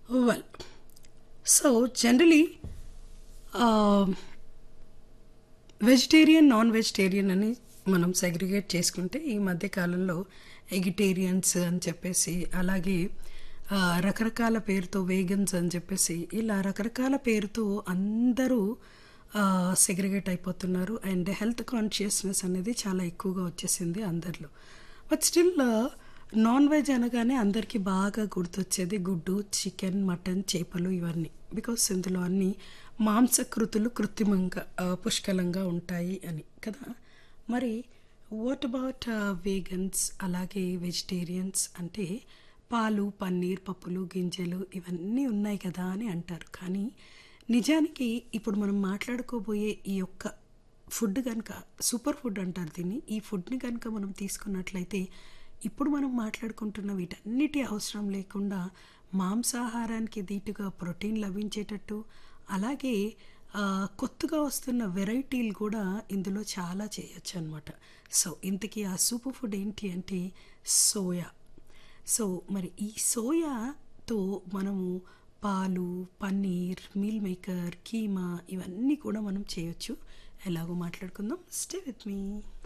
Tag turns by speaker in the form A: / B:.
A: well so generally vegetarian non vegetarian అని మనం segregate చేసుకుంటే ఈ మధ్య కాలంలో ఎగిటేరియన్స్ అని చెప్పేసి అలాగే ఆ, రకరకాల పేరుతో వేగన్స్ అని చెప్పేసి ఇలా రకరకాల పేరుతో అందరూ సెగ్రిగేట్ అయిపోతున్నారు అండ్ హెల్త్ కాన్షియస్నెస్ అనేది చాలా ఎక్కువగా వచ్చేసింది అందరిలో బట్ స్టిల్ నాన్ వెజ్ అనగానే అందరికీ బాగా గుర్తొచ్చేది గుడ్డు చికెన్ మటన్ చేపలు ఇవన్నీ బికాస్ ఇందులో అన్ని మాంసకృతులు కృత్రిమంగా ఆ, పుష్కలంగా ఉంటాయి అని కదా మరి వాట్ అబౌట్ వేగన్స్ అలాగే వెజిటేరియన్స్ అంటే పాలు పన్నీర్ పప్పులు గింజలు ఇవన్నీ ఉన్నాయి కదా అని అంటారు కానీ నిజానికి ఇప్పుడు మనం మాట్లాడుకోబోయే ఈ యొక్క ఫుడ్ కనుక సూపర్ ఫుడ్ అంటారు దీన్ని ఈ ఫుడ్ని కనుక మనం తీసుకున్నట్లయితే ఇప్పుడు మనం మాట్లాడుకుంటున్న వీటన్నిటి అవసరం లేకుండా మాంసాహారానికి దీటుగా ప్రోటీన్ లభించేటట్టు అలాగే ఆ, కొత్తగా వస్తున్న వెరైటీలు కూడా ఇందులో చాలా చేయొచ్చు అనమాట సో ఇంతకీ ఆ సూపర్ ఫుడ్ ఏంటి అంటే సోయా సో మరి ఈ సోయాతో మనము పాలు పన్నీర్ మీల్ మేకర్ కీమా ఇవన్నీ కూడా మనం చేయొచ్చు ఎలాగో మాట్లాడుకుందాం స్టే విత్ మీ